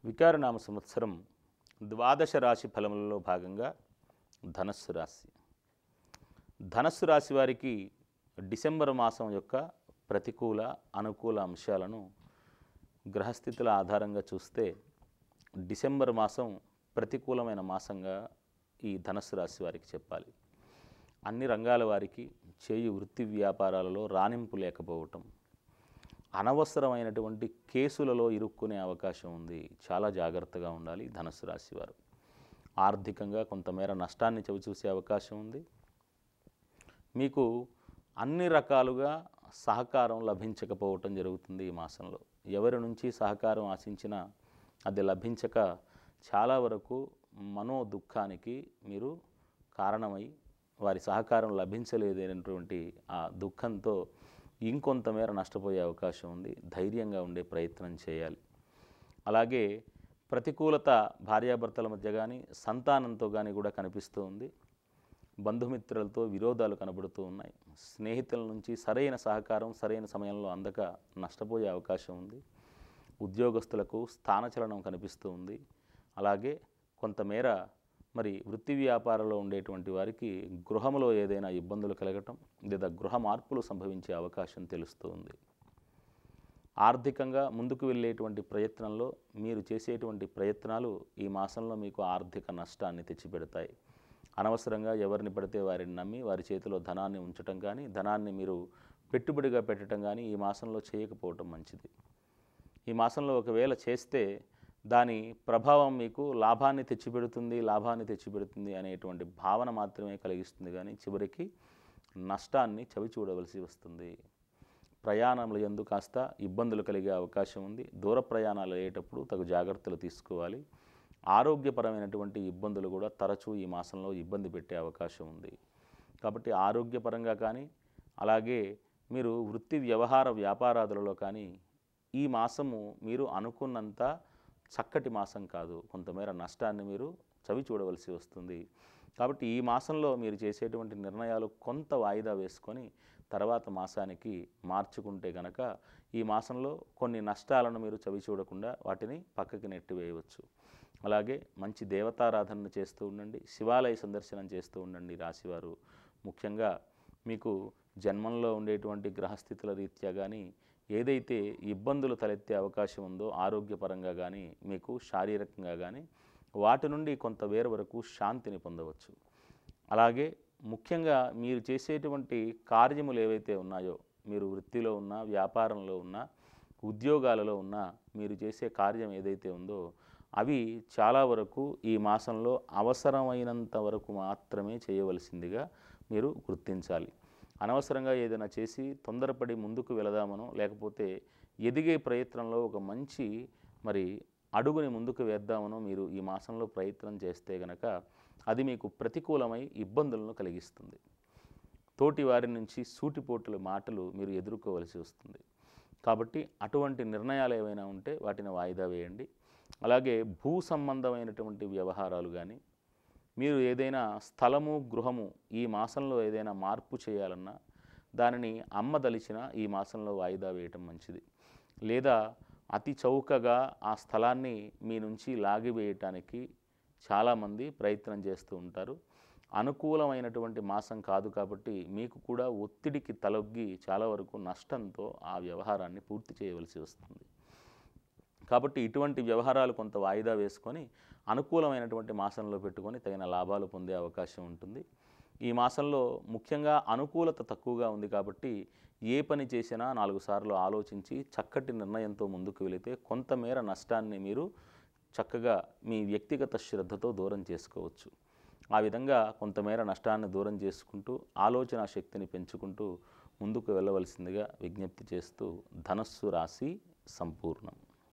వికారనామ సంవత్సరం ద్వాదశ రాశి ఫలములలో భాగంగా ధనస్సు రాశి ధనస్సు రాశి వారికి డిసెంబర్ మాసం యొక్క ప్రతికూల అనుకూల అంశాలను గ్రహస్థితుల ఆధారంగా చూస్తే డిసెంబర్ మాసం ప్రతికూలమైన మాసంగా ఈ ధనస్సు రాశి వారికి చెప్పాలి అన్ని రంగాల వారికి చేయు వృత్తి వ్యాపారాలలో రాణింపు లేకపోవటం అనవసరమైనటువంటి కేసులలో ఇరుక్కునే అవకాశం ఉంది చాలా జాగ్రత్తగా ఉండాలి ధనుసు రాశి వారు ఆర్థికంగా కొంతమేర నష్టాన్ని చవిచూసే అవకాశం ఉంది మీకు అన్ని రకాలుగా సహకారం లభించకపోవటం జరుగుతుంది ఈ మాసంలో ఎవరి నుంచి సహకారం ఆశించినా అది లభించక చాలా వరకు మనో దుఃఖానికి మీరు కారణమై వారి సహకారం లభించలేదనేటువంటి ఆ దుఃఖంతో ఇంకొంతమేర నష్టపోయే అవకాశం ఉంది ధైర్యంగా ఉండే ప్రయత్నం చేయాలి అలాగే ప్రతికూలత భార్యాభర్తల మధ్య కానీ సంతానంతో కానీ కూడా కనిపిస్తూ ఉంది బంధుమిత్రులతో విరోధాలు కనబడుతూ ఉన్నాయి స్నేహితుల నుంచి సరైన సహకారం సరైన సమయంలో అందక నష్టపోయే అవకాశం ఉంది ఉద్యోగస్తులకు స్థానచలనం కనిపిస్తూ ఉంది అలాగే కొంతమేర మరి వృత్తి వ్యాపారంలో ఉండేటువంటి వారికి గృహంలో ఏదైనా ఇబ్బందులు కలగటం లేదా గృహ మార్పులు సంభవించే అవకాశం తెలుస్తూ ఉంది ఆర్థికంగా ముందుకు వెళ్ళేటువంటి ప్రయత్నంలో మీరు చేసేటువంటి ప్రయత్నాలు ఈ మాసంలో మీకు ఆర్థిక నష్టాన్ని తెచ్చిపెడతాయి అనవసరంగా ఎవరిని పడితే వారిని నమ్మి వారి చేతిలో ధనాన్ని ఉంచటం కానీ ధనాన్ని మీరు పెట్టుబడిగా పెట్టడం కానీ ఈ మాసంలో చేయకపోవటం మంచిది ఈ మాసంలో ఒకవేళ చేస్తే దాని ప్రభావం మీకు లాభాన్ని తెచ్చిపెడుతుంది లాభాన్ని తెచ్చిపెడుతుంది అనేటువంటి భావన మాత్రమే కలిగిస్తుంది కానీ చివరికి నష్టాన్ని చవి చూడవలసి వస్తుంది ప్రయాణములు ఎందు కాస్త ఇబ్బందులు కలిగే అవకాశం ఉంది దూర ప్రయాణాలు అయ్యేటప్పుడు తగు జాగ్రత్తలు తీసుకోవాలి ఆరోగ్యపరమైనటువంటి ఇబ్బందులు కూడా తరచూ ఈ మాసంలో ఇబ్బంది పెట్టే అవకాశం ఉంది కాబట్టి ఆరోగ్యపరంగా కానీ అలాగే మీరు వృత్తి వ్యవహార వ్యాపారాదులలో కానీ ఈ మాసము మీరు అనుకున్నంత చక్కటి మాసం కాదు కొంతమేర నష్టాన్ని మీరు చవి చూడవలసి వస్తుంది కాబట్టి ఈ మాసంలో మీరు చేసేటువంటి నిర్ణయాలు కొంత వాయిదా వేసుకొని తర్వాత మాసానికి మార్చుకుంటే గనక ఈ మాసంలో కొన్ని నష్టాలను మీరు చవి చూడకుండా వాటిని పక్కకి నెట్టివేయవచ్చు అలాగే మంచి దేవతారాధన చేస్తూ ఉండండి శివాలయ సందర్శనం చేస్తూ ఉండండి రాశివారు ముఖ్యంగా మీకు జన్మంలో ఉండేటువంటి గ్రహస్థితుల రీత్యా కానీ ఏదైతే ఇబ్బందులు తలెత్తే అవకాశం ఉందో ఆరోగ్యపరంగా కానీ మీకు శారీరకంగా కానీ వాటి నుండి కొంత వేరు వరకు శాంతిని పొందవచ్చు అలాగే ముఖ్యంగా మీరు చేసేటువంటి కార్యములు ఏవైతే ఉన్నాయో మీరు వృత్తిలో ఉన్నా వ్యాపారంలో ఉన్నా ఉద్యోగాలలో ఉన్నా మీరు చేసే కార్యం ఏదైతే ఉందో అవి చాలా వరకు ఈ మాసంలో అవసరమైనంత వరకు మాత్రమే చేయవలసిందిగా మీరు గుర్తించాలి అనవసరంగా ఏదైనా చేసి తొందరపడి ముందుకు వెళదామనో లేకపోతే ఎదిగే ప్రయత్నంలో ఒక మంచి మరి అడుగుని ముందుకు వేద్దామనో మీరు ఈ మాసంలో ప్రయత్నం చేస్తే గనక అది మీకు ప్రతికూలమై ఇబ్బందులను కలిగిస్తుంది తోటి వారి నుంచి సూటిపోటుల మాటలు మీరు ఎదుర్కోవలసి వస్తుంది కాబట్టి అటువంటి నిర్ణయాలు ఏవైనా ఉంటే వాటిని వాయిదా వేయండి అలాగే భూ సంబంధమైనటువంటి వ్యవహారాలు కానీ మీరు ఏదైనా స్థలము గృహము ఈ మాసంలో ఏదైనా మార్పు చేయాలన్నా దానిని అమ్మదలిచిన ఈ మాసంలో వాయిదా వేయటం మంచిది లేదా అతి చౌకగా ఆ స్థలాన్ని మీ నుంచి లాగివేయటానికి చాలామంది ప్రయత్నం చేస్తూ ఉంటారు అనుకూలమైనటువంటి మాసం కాదు కాబట్టి మీకు కూడా ఒత్తిడికి తలొగ్గి చాలా వరకు నష్టంతో ఆ వ్యవహారాన్ని పూర్తి చేయవలసి వస్తుంది కాబట్టి ఇటువంటి వ్యవహారాలు కొంత వాయిదా వేసుకొని అనుకూలమైనటువంటి మాసంలో పెట్టుకొని తగిన లాభాలు పొందే అవకాశం ఉంటుంది ఈ మాసంలో ముఖ్యంగా అనుకూలత తక్కువగా ఉంది కాబట్టి ఏ పని చేసినా నాలుగు సార్లు ఆలోచించి చక్కటి నిర్ణయంతో ముందుకు వెళితే కొంతమేర నష్టాన్ని మీరు చక్కగా మీ వ్యక్తిగత శ్రద్ధతో దూరం చేసుకోవచ్చు ఆ విధంగా కొంతమేర నష్టాన్ని దూరం చేసుకుంటూ ఆలోచన శక్తిని పెంచుకుంటూ ముందుకు వెళ్ళవలసిందిగా విజ్ఞప్తి చేస్తూ ధనస్సు రాశి సంపూర్ణం